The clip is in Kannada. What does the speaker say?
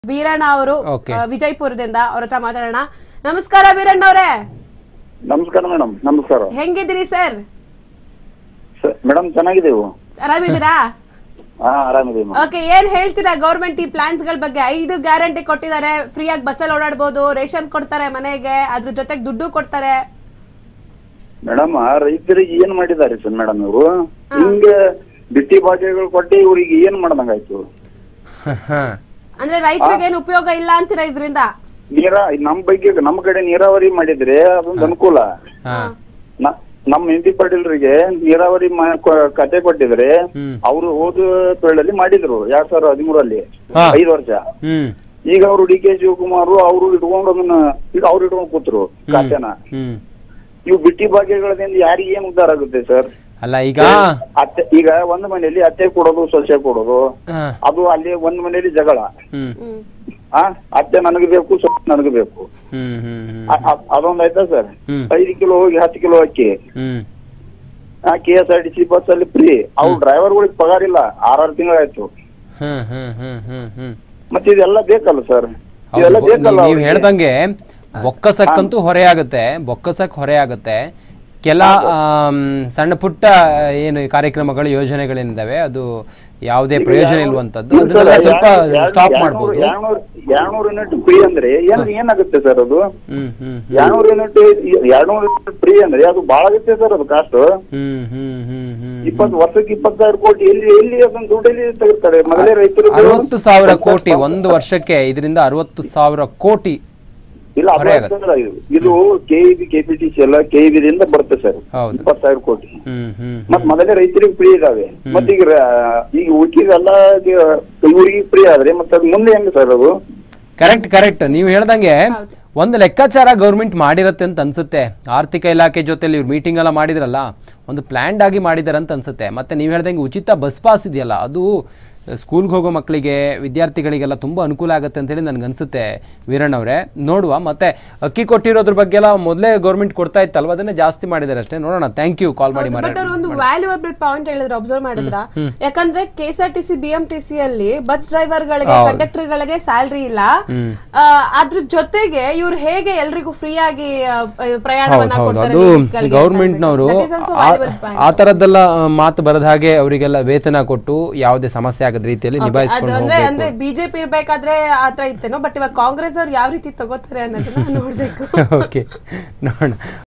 ವೀರಣ್ಣ ಅವರು Okay. ಆ, ವಿಜಯಪುರದಿಂದ ಅವ್ರ ಹತ್ರ ಮಾತಾಡೋಣ ನಮಸ್ಕಾರ ವೀರಣ್ಣ ಅವರೇ ನಮಸ್ಕಾರ ಮೇಡಮ್ ನಮಸ್ಕಾರ ಹೆಂಗಿದ್ದೀರಿ ಸರ್ ಮೇಡಮ್ ಚೆನ್ನಾಗಿದ್ದೀವಿ ಆರಾಮಿದ್ದೀರಾ ಹಾ ಆರಾಮಿದ್ದೀವಿ ಮೇಡಮ್ ಓಕೆ ಏನ್ ಹೇಳ್ತೀರಾ ಗೌರ್ಮೆಂಟ್ ಈ ಪ್ಲಾನ್ಸ್ ಗಳ ಬಗ್ಗೆ ಐದು ಗ್ಯಾರಂಟಿ ಕೊಟ್ಟಿದ್ದಾರೆ ಫ್ರೀ ಆಗಿ ಬಸ್ಸಲ್ಲಿ ಓಡಾಡ್ಬೋದು ರೇಷನ್ ಕೊಡ್ತಾರೆ ಮನೆಗೆ ಅದ್ರ ಜೊತೆಗೆ ದುಡ್ಡು ಕೊಡ್ತಾರೆ ಮೇಡಮ್ ರೈತರಿಗೆ ಏನ್ ಮಾಡಿದ್ದಾರೆ ಸರ್ ಮೇಡಮ್ ಇವರು ಹಿಂಗೆ ಬಿಟ್ಟಿ ಭಾಗ್ಯಗಳು ಕೊಟ್ಟು ಇವ್ರಿಗೆ ಏನ್ ಮಾಡ್ದಂಗಾಯ್ತು ಅಂದ್ರೆ ರೈತರಿಗೆ ಏನು ಉಪಯೋಗ ಇಲ್ಲ ಅಂತೀರಾ ಇದರಿಂದ ನೀರ ನಮ್ ಬಗ್ಗೆ ನಮ್ ಕಡೆ ನೀರಾವರಿ ಮಾಡಿದ್ರೆ ಅದೊಂದು ಅನುಕೂಲ ಹಾ ನ- ನಮ್ಮ ಎಂ ಪಾಟೀಲ್ರಿಗೆ ನೀರಾವರಿ ಮಾ- ಕೊ- ಕತೆ ಕೊಟ್ಟಿದ್ರೆ ಹ್ಮ್. ಅವರು ಹೋದ ಪೀಳಲ್ಲಿ ಮಾಡಿದ್ರು ಎರಡ್ ಸಾವಿರದ ಹದಿಮೂರಲ್ಲಿ ಹಾ. ಐದು ವರ್ಷ ಹ್ಮ್ ಈಗ ಅವರು ಡಿ ಕೆ ಶಿವಕುಮಾರ್ ಅವರು ಇಟ್ಕೊಂಡು ಅದನ್ನ ಈಗ ಅವ್ರು ಇಟ್ಕೊಂಡು ಕೂತ್ರು ಖಾತೆನ ಹ್ಮ್ ಇವು ಬಿಟ್ಟಿ ಭಾಗ್ಯಗಳದಿಂದ ಯಾರಿಗೆ ಏನ್ ಉದ್ಧಾರ ಆಗುತ್ತೆ ಸರ್ ಅಲ್ಲ ಈಗ ಅತ್ತೆ ಈಗ ಒಂದ್ ಮನೆಯಲ್ಲಿ ಅತ್ತೆ ಕೊಡೋದು ಸೊಸೆ ಕೊಡೋದು ಹಾ, ಅದು ಅಲ್ಲಿ ಒಂದ್ ಮನೆಯಲ್ಲಿ ಜಗಳ ಹ್ಮ್ ಹ್ಮ್ ಆ ಅತ್ತೆ ನನಗೆ ಬೇಕು ಸೊಸೆ ನನಗೆ ಬೇಕು ಹ್ಮ್ ಹ್ಮ್ ಹ್ಮ್ ಅ- ಅ- ಅದೊಂದ್ ಆಯ್ತಾ ಸರ್ ಹ್ಮ್. ಐದು ಕಿಲೋ ಹೋಗಿ ಹತ್ತು ಕಿಲೋ ಅಕ್ಕಿ ಹ್ಮ್ K S R T C bus ಅಲ್ಲಿ ಫ್ರೀ ಅವ್ರು ಡ್ರೈವರ್ಗಳಿಗೆ ಪಗಾರ ಇಲ್ಲ ಆರಾರು ತಿಂಗಳಾಯ್ತು ಹ್ಮ್ ಹ್ಮ್ ಹ್ಮ್ ಹ್ಮ್ ಹ್ಮ್ ಮತ್ತೆ ಇದೆಲ್ಲ ಬೇಕಲ್ಲ ಸರ್ ಹೌದು, ಇದೆಲ್ಲ ಬೊ- ಬೇಕಲ್ಲ ನೀವ್- ನೀವ್ ಅವ್ರಿಗೆ? ಹೇಳ್ದಂಗೆ ಬೊಕ್ಕಸಕ್ಕಂತೂ ಹೊರೆ ಆಗುತ್ತೆ ಬೊಕ್ಕಸಕ್ ಹೊರೆ ಆಗುತ್ತೆ ಕೆಲ ಆಮ್, ಸಣ್ಣ ಪುಟ್ಟ ಏನು ಕಾರ್ಯಕ್ರಮಗಳು ಯೋಜನೆಗಳೇನಿದಾವೆ ಅದು ಯಾವುದೇ ಪ್ರಯೋಜನ ಇಲ್ವಂತದ್ದು ಇಲ್ಲ ಅದನ್ನೆಲ್ಲ ಸರ್, ಸ್ವಲ್ಪ ಎರಡು- ಎರಡು- ಸ್ಟಾಪ್ ಎರಡ್ನೂರು- ಮಾಡ್ಬೋದು ಎರಡ್ನೂರು ಎರಡ್ನೂರು ಯೂನಿಟ್ ಫ್ರೀ ಅಂದ್ರೆ ಏನ್ ಏನಾಗುತ್ತೆ ಸರ್ ಅದು ಹ್ಮ್ ಹ್ಮ್ ಎರಡ್ನೂರು ಯೂನಿಟ್ ಎರಡ್ನೂರು ಯೂನಿಟ್ ಫ್ರೀ ಅಂದ್ರೆ ಅದು ಬಾಳ ಆಗುತ್ತೆ ಸರ್ ಅದು ಕಾಸ್ಟ್ ಹ್ಮ್ ಹ್ಮ್ ಹ್ಮ್ ಹ್ಮ್ ಇಪ್ಪತ್ತು ವರ್ಷಕ್ಕೆ ಇಪ್ಪತ್ತು ಸಾವಿರ ಕೋಟಿ ಎಲ್ಲಿ ಎಲ್ಲಿ ಅದನ್ನ ದುಡ್ಡು ಎಲ್ಲಿ ತೆಗಿತಾರೆ ಮೊದಲೇ ರೈತರು ಅರವತ್ತು ಸಾವಿರ ಕೋಟಿ ಒಂದು ವರ್ಷಕ್ಕೆ ಇದರಿಂದ ಅರವತ್ತು ಸಾವಿರ ಕೋಟಿ ಇಲ್ಲ ಅದು ಹೊರೆ ಆಗುತ್ತೆ. ಆಗ್ತದಲ್ಲ ಇದು. ಇದು ಕೆಇಬಿ ಕೆಪಿಟಿಸಿ ಎಲ್ಲ ಕೆಇಬಿ ದಿಂದ ಬರುತ್ತೆ ಸರ್ ಹೌದು. ಇಪ್ಪತ್ತು ಸಾವಿರ ಕೋಟಿ ಹ್ಮ್ ಹ್ಮ್ ಮತ್ ಮೊದಲೇ ರೈತರಿಗೆ ಫ್ರೀ ಇದಾವೆ ಮತ್ತೆ ಈಗ ರ- ಈಗ ಉಳ್ಕಿದೆಲ್ಲ ಇವರಿಗೆ ಫ್ರೀ ಆದ್ರೆ ಮತ್ತೆ ಅದು ಮುಂದೆ ಹೆಂಗ್ ಸರ್ ಅದು ಕರೆಕ್ಟ್ ಕರೆಕ್ಟ್ ನೀವು ಹೇಳ್ದಂಗೆ ಒಂದು ಲೆಕ್ಕಾಚಾರ ಗೌರ್ಮೆಂಟ್ ಮಾಡಿರತ್ತೆ ಅಂತ ಅನ್ಸುತ್ತೆ ಆರ್ಥಿಕ ಇಲಾಖೆ ಜೊತೆಲಿ ಇವ್ರು ಮೀಟಿಂಗ್ ಎಲ್ಲ ಮಾಡಿದ್ರಲ್ಲ ಒಂದು ಪ್ಲ್ಯಾಂಡ್ ಆಗಿ ಮಾಡಿದಾರೆ ಅಂತ ಅನ್ಸುತ್ತೆ ಮತ್ತೆ ನೀವು ಹೇಳ್ದಂಗೆ ಉಚಿತ ಬಸ್ ಪಾಸ್ ಇದೆಯಲ್ಲ ಅದು ಸ್ಕೂಲ್ಗೆ ಹೋಗೋ ಮಕ್ಕಳಿಗೆ ವಿದ್ಯಾರ್ಥಿಗಳಿಗೆಲ್ಲ ತುಂಬ ಅನುಕೂಲ ಆಗುತ್ತೆ ಅಂತೇಳಿ ನನಗೆ ಅನ್ಸುತ್ತೆ ವೀರಣ್ಣ ಅವರೇ ನೋಡುವ ಮತ್ತೆ ಅಕ್ಕಿ ಕೊಟ್ಟಿರೋದ್ರ ಬಗ್ಗೆ ಎಲ್ಲ ಮೊದಲೇ ಗೌರ್ಮೆಂಟ್ ಕೊಡ್ತಾ ಇತ್ತಲ್ವ ಅದನ್ನೇ ಜಾಸ್ತಿ ಮಾಡಿದ್ದಾರೆ ಅಷ್ಟೇ ನೋಡೋಣ ಥ್ಯಾಂಕ್ ಯು ಕಾಲ್ ಮಾಡಿ ಬಟ್ ಮಾತಾಡಿ ಅವ್ರು ಒಂದು ವ್ಯಾಲ್ಯೂಯಬಲ್ ಪಾಯಿಂಟ್ ಹೇಳಿದ್ರು ಅಬ್ಸರ್ವ್ ಮಾಡಿದ್ರ ಯಾಕಂದ್ರೆ K S R T C B M T C ಅಲ್ಲಿ ಬಸ್ ಡ್ರೈವರ್ ಗಳಿಗೆ ಹೌದು. ಕಂಡಕ್ಟರ್ ಗಳಿಗೆ ಸ್ಯಾಲ್ರಿ ಇಲ್ಲ ಆ, ಅದ್ರ ಜೊತೆಗೆ ಇವ್ರು ಹೇಗೆ ಎಲ್ರಿಗೂ ಫ್ರೀ ಆಗಿ ಆ, ಪ್ರಯಾಣವನ್ನ ಹೌದು ಹೌದು ಕೊಡ್ತಾರೆ ಅದು ladies ಗಳಿಗೆ ಅಂತ ಗೌರ್ಮೆಂಟ್ನವರು ಹೇಳ್ಬಿಟ್ಟು. That is also valuable point. ಆ ಥರದ್ದೆಲ್ಲ ಆ, ಮಾತು ಬರದ ಹಾಗೆ ಅವರಿಗೆಲ್ಲ ವೇತನ ಕೊಟ್ಟು ಯಾವುದೇ ಸಮಸ್ಯೆ ಆಗದ ರೀತಿಯಲ್ಲಿ ಅದು ನಿಭಾಯಿಸ್ಕೊಂಡು ಅಂದ್ರೆ ಹೋಗ್ಬೇಕು ಅಂದ್ರೆ ಬಿಜೆಪಿ ಇರ್ಬೇಕಾದ್ರೆ ಆತರ ಇತ್ತೇನೋ ಬಟ್ ಇವಾಗ ಕಾಂಗ್ರೆಸ್ ಅವ್ರು ಯಾವ ರೀತಿ ತಗೋತಾರೆ ಅನ್ನೋದನ್ನ ನೋಡ್ಬೇಕು ಓಕೆ ನೋಡೋಣ